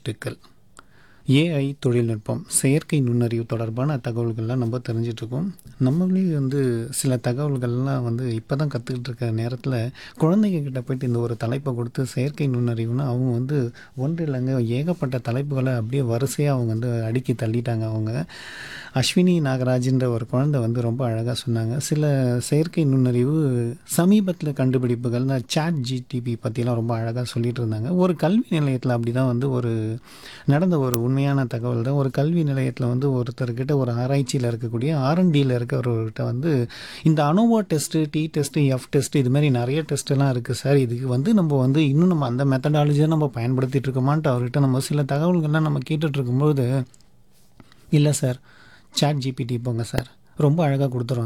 வாழ்த்துக்கள் ஏஐ தொழில்நுட்பம் செயற்கை நுண்ணறிவு தொடர்பான தகவல்கள்லாம் நம்ம தெரிஞ்சிட்ருக்கோம் நம்மளே வந்து சில தகவல்கள்லாம் வந்து இப்போ தான் கற்றுக்கிட்டு இருக்க நேரத்தில் குழந்தைங்க கிட்ட போயிட்டு இந்த ஒரு தலைப்பை கொடுத்து செயற்கை நுண்ணறிவுன்னு அவங்க வந்து ஒன்று இல்லைங்க ஏகப்பட்ட தலைப்புகளை அப்படியே வரிசையாக அவங்க வந்து அடுக்கி தள்ளிட்டாங்க அவங்க அஸ்வினி நாகராஜ்ன்ற ஒரு குழந்தை வந்து ரொம்ப அழகாக சொன்னாங்க சில செயற்கை நுண்ணறிவு சமீபத்தில் கண்டுபிடிப்புகள் இந்த சாட் ஜிடிபி பற்றிலாம் ரொம்ப அழகாக சொல்லிட்டு இருந்தாங்க ஒரு கல்வி நிலையத்தில் அப்படி தான் வந்து ஒரு நடந்த ஒரு உண்மையான தகவல் தான் ஒரு கல்வி நிலையத்தில் வந்து ஒருத்தர்கிட்ட ஒரு ஆராய்ச்சியில் இருக்கக்கூடிய ஆர்என்டியில் இருக்கிறவர்கிட்ட வந்து இந்த ANOVA test T test F test இது மாதிரி நிறைய டெஸ்ட்டெல்லாம் இருக்குது சார் இதுக்கு வந்து நம்ம வந்து இன்னும் நம்ம அந்த மெத்தடாலஜியை நம்ம பயன்படுத்திட்டு இருக்கோமான்ட்டு அவர்கிட்ட நம்ம சில தகவல்கள்லாம் நம்ம கேட்டுட்டு இருக்கும்போது இல்லை சார் சாட் ஜிபிடி போங்க சார் ரொம்ப அழகாக கொடுத்துரும்